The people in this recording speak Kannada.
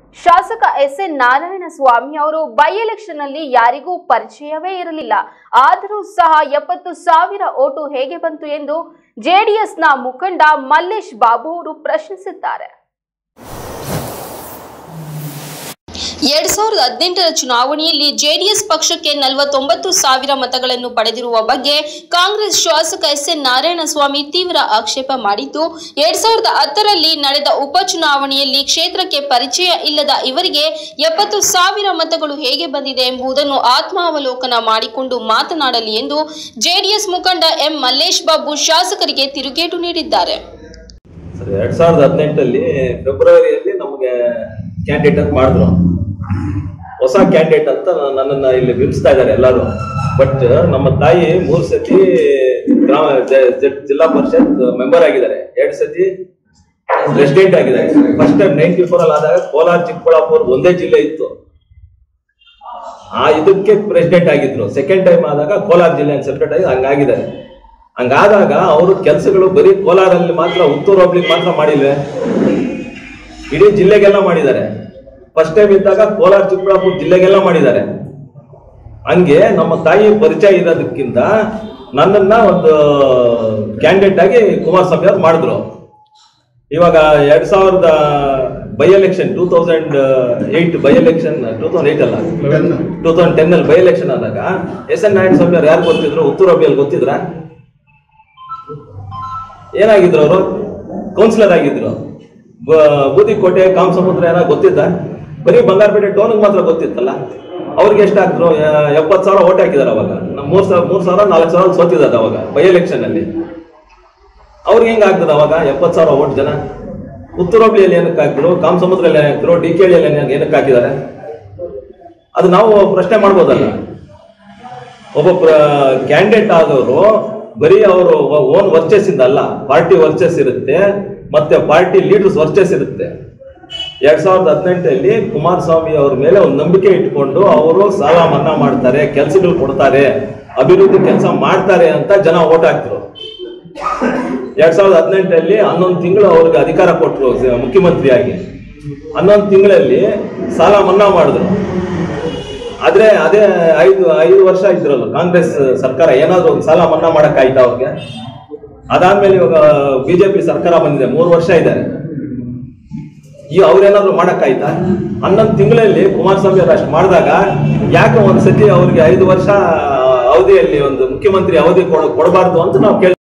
ಶಾಸಕ ಎಸ್ ಎನ್ ನಾರಾಯಣ ಸ್ವಾಮಿ ಅವರು ಬೈ ಎಲೆಕ್ಷನ್ ನಲ್ಲಿ ಯಾರಿಗೂ ಪರಿಚಯವೇ ಇರಲಿಲ್ಲ ಆದರೂ ಸಹ ಎಪ್ಪತ್ತು ಸಾವಿರ ಓಟು ಹೇಗೆ ಬಂತು ಎಂದು ಜೆಡಿಎಸ್ನ ಮುಖಂಡ ಮಲ್ಲೇಶ್ ಬಾಬು ಅವರು ಪ್ರಶ್ನಿಸಿದ್ದಾರೆ ಎರಡ್ ಸಾವಿರದ ಹದಿನೆಂಟರ ಚುನಾವಣೆಯಲ್ಲಿ ಜೆಡಿಎಸ್ ಪಕ್ಷಕ್ಕೆ ನಲವತ್ತೊಂಬತ್ತು ಸಾವಿರ ಮತಗಳನ್ನು ಪಡೆದಿರುವ ಬಗ್ಗೆ ಕಾಂಗ್ರೆಸ್ ಶಾಸಕ ಎಸ್ ಎನ್ ನಾರಾಯಣಸ್ವಾಮಿ ತೀವ್ರ ಆಕ್ಷೇಪ ಮಾಡಿದ್ದು ಎರಡ್ ಸಾವಿರದ ಹತ್ತರಲ್ಲಿ ನಡೆದ ಉಪಚುನಾವಣೆಯಲ್ಲಿ ಕ್ಷೇತ್ರಕ್ಕೆ ಪರಿಚಯ ಇಲ್ಲದ ಇವರಿಗೆ ಎಪ್ಪತ್ತು ಸಾವಿರ ಮತಗಳು ಹೇಗೆ ಬಂದಿದೆ ಎಂಬುದನ್ನು ಆತ್ಮಾವಲೋಕನ ಮಾಡಿಕೊಂಡು ಮಾತನಾಡಲಿ ಎಂದು ಜೆಡಿಎಸ್ ಮುಖಂಡ ಎಂ ಮಲ್ಲೇಶ್ ಬಾಬು ಶಾಸಕರಿಗೆ ತಿರುಗೇಟು ನೀಡಿದ್ದಾರೆ ಸರ್ ಎರಡ್ ಸಾವಿರದ ಹದಿನೆಂಟಲ್ಲಿ ಫೆಬ್ರವರಿಯಲ್ಲಿ ನಮಗೆ ಕ್ಯಾಂಡಿಡೇಟ್ ಅಂತ ಮಾಡಿದ್ರು ಹೊಸ ಕ್ಯಾಂಡಿಡೇಟ್ ಅಂತ ನನ್ನನ್ನ ಇಲ್ಲಿ ಬಿಂಬಿಸ್ತಾ ಇದ್ದಾರೆ ಎಲ್ಲರೂ ಬಟ್ ನಮ್ಮ ತಾಯಿ ಮೂರ್ ಸತಿ ಗ್ರಾಮ ಜ- ಜ- ಜಿಲ್ಲಾ ಪರಿಷತ್ ಮೆಂಬರ್ ಆಗಿದ್ದಾರೆ ಎರಡ್ ಸತಿ ಪ್ರೆಸಿಡೆಂಟ್ ಆಗಿದ್ದಾರೆ ಫಸ್ಟ್ ಟೈಮ್ ನೈನ್ಟಿ ಫೋರ್ ಅಲ್ಲಿ ಆದಾಗ ಕೋಲಾರ ಚಿಕ್ಕಬಳ್ಳಾಪುರ ಒಂದೇ ಜಿಲ್ಲೆ ಇತ್ತು ಆ ಇದಕ್ಕೆ ಪ್ರೆಸಿಡೆಂಟ್ ಆಗಿದ್ರು ಸೆಕೆಂಡ್ ಟೈಮ್ ಆದಾಗ ಕೋಲಾರ ಜಿಲ್ಲೆ ಸೆಪರೇಟ್ ಆಗಿ ಹಂಗಾಗಿದ್ದಾರೆ ಹಂಗಾದಾಗ ಅವರು ಕೆಲಸಗಳು ಬರೀ ಕೋಲಾರಲ್ಲಿ ಮಾತ್ರ ಉತ್ತೂರು ಹೋಗ್ಲಿಕ್ಕೆ ಮಾತ್ರ ಮಾಡಿಲ್ವೇ ಇಡೀ ಜಿಲ್ಲೆಗೆಲ್ಲ ಮಾಡಿದ್ದಾರೆ ಫಸ್ಟ್ ಟೈಮ್ ಇದ್ದಾಗ ಕೋಲಾರ ಚಿಕ್ಕಬಳ್ಳಾಪುರ ಜಿಲ್ಲೆಗೆಲ್ಲ ಮಾಡಿದ್ದಾರೆ ಹಂಗೆ ನಮ್ಮ ತಾಯಿ ಪರಿಚಯ ಇರೋದಕ್ಕಿಂತ ನನ್ನನ್ನ ಒಂದು ಕ್ಯಾಂಡಿಡೇಟ್ ಆಗಿ ಕುಮಾರಸ್ವಾಮಿ ಅವ್ರು ಮಾಡಿದ್ರು ಇವಾಗ ಎರಡ್ ಸಾವಿರದ by election two thousand eight by election two thousand eight ಅಲ್ಲ ಟೂ ತೌಸಂಡ್ ಟೆನ್ ಅಲ್ಲಿ ಬೈ ಎಲೆಕ್ಷನ್ ಆದಾಗ ಎಸ್ ಎನ್ ನಾರಾಯಣ ಸ್ವಾಮಿ ಅವ್ರು ಯಾರು ಗೊತ್ತಿದ್ರು ಉತ್ತೂರು ಅಭಿಯಲ್ಲಿ ಗೊತ್ತಿದ್ರ ಏನಾಗಿದ್ರು ಅವರು ಕೌನ್ಸಿಲರ್ ಆಗಿದ್ರು ಬ- ಬೂದಿಕೋಟೆ ಕಾಮಸಮುದ್ರ ಏನೋ ಗೊತ್ತಿದ್ದ ಬರೀ ಬಂಗಾರಪೇಟೆ ಟೋನ್ಗೆ ಮಾತ್ರ ಗೊತ್ತಿತ್ತಲ್ಲ ಅವ್ರಿಗೆ ಎಷ್ಟು ಹಾಕಿದ್ರು ಎಪ್ಪತ್ತು ಸಾವಿರ ಓಟ್ ಹಾಕಿದಾರೆ ಅವಾಗ ನಮ್ಮ ಮೂರ್ ಸಾವಿರ ಮೂರ್ ಸಾವಿರ ನಾಲ್ಕು ಸಾವಿರ ಸೋತಿದ್ದಾರೆ ಅವಾಗ ಬೈ ಎಲೆಕ್ಷನ್ ಅಲ್ಲಿ ಅವ್ರಿಗೆ ಹೆಂಗ್ ಆಗ್ತದ ಅವಾಗ ಎಪ್ಪತ್ತು ಸಾವಿರ ಓಟ್ ಜನ ಪುತ್ತೂರು ಹೋಬಳಿಯಲ್ಲಿ ಏನಕ್ಕೆ ಹಾಕಿದ್ರು ಕಾಮಸಮುದ್ರಲ್ಲಿ ಏನ್ ಹಾಕಿದ್ರು ಡಿ ಕೆ ಏನಕ್ಕೆ ಹಾಕಿದ್ದಾರೆ ಅದು ನಾವು ಪ್ರಶ್ನೆ ಮಾಡ್ಬೋದಲ್ಲ ಒಬ್ಬ ಕ್ಯಾಂಡಿಡೇಟ್ ಆದವರು ಬರೀ ಅವರು ಓನ್ ವರ್ಚಸ್ ಇಂದ ಅಲ್ಲ ಪಾರ್ಟಿ ವರ್ಚಸ್ ಇರುತ್ತೆ ಮತ್ತೆ ಪಾರ್ಟಿ ಲೀಡರ್ಸ್ ವರ್ಚಸ್ ಇರುತ್ತೆ ಎರಡ್ ಸಾವಿರದ ಹದಿನೆಂಟರಲ್ಲಿ ಕುಮಾರಸ್ವಾಮಿ ಅವ್ರ ಮೇಲೆ ಒಂದು ನಂಬಿಕೆ ಇಟ್ಕೊಂಡು ಅವರು ಸಾಲ ಮನ್ನಾ ಮಾಡ್ತಾರೆ ಕೆಲಸಗಳು ಕೊಡ್ತಾರೆ ಅಭಿವೃದ್ಧಿ ಕೆಲಸ ಮಾಡ್ತಾರೆ ಅಂತ ಜನ ಓಟ್ ಹಾಕ್ತಿರು ಎರಡ್ ಸಾವಿರದ ಹದಿನೆಂಟರಲ್ಲಿ ಹನ್ನೊಂದು ತಿಂಗಳು ಅವ್ರಿಗೆ ಅಧಿಕಾರ ಕೊಟ್ಟರು ಮುಖ್ಯಮಂತ್ರಿಯಾಗಿ ಹನ್ನೊಂದು ತಿಂಗಳಲ್ಲಿ ಸಾಲ ಮನ್ನಾ ಮಾಡಿದ್ರು ಆದ್ರೆ ಅದೇ ಐದು ಐದು ವರ್ಷ ಇದ್ರಲ್ಲ ಕಾಂಗ್ರೆಸ್ ಸರ್ಕಾರ ಏನಾದ್ರು ಒಂದು ಸಾಲ ಮನ್ನಾ ಮಾಡಕ್ ಆಯ್ತಾ ಅವ್ರಿಗೆ ಅದಾದ್ಮೇಲೆ ಇವಾಗ ಬಿಜೆಪಿ ಸರ್ಕಾರ ಬಂದಿದೆ ಮೂರು ವರ್ಷ ಇದ್ದಾರೆ ಈ ಅವ್ರೇನಾದ್ರು ಮಾಡಕ್ ಆಯ್ತಾ ಹನ್ನೊಂದು ತಿಂಗಳಲ್ಲಿ ಕುಮಾರಸ್ವಾಮಿ ಅವರು ಅಷ್ಟು ಮಾಡಿದಾಗ ಯಾಕೆ ಒಂದ್ಸತಿ ಅವ್ರಿಗೆ ಐದು ವರ್ಷ ಅವಧಿಯಲ್ಲಿ ಒಂದು ಮುಖ್ಯಮಂತ್ರಿ ಅವಧಿ ಕೊಡ ಕೊಡಬಾರ್ದು ಅಂತ ನಾವು ಕೇಳ್ತೀವಿ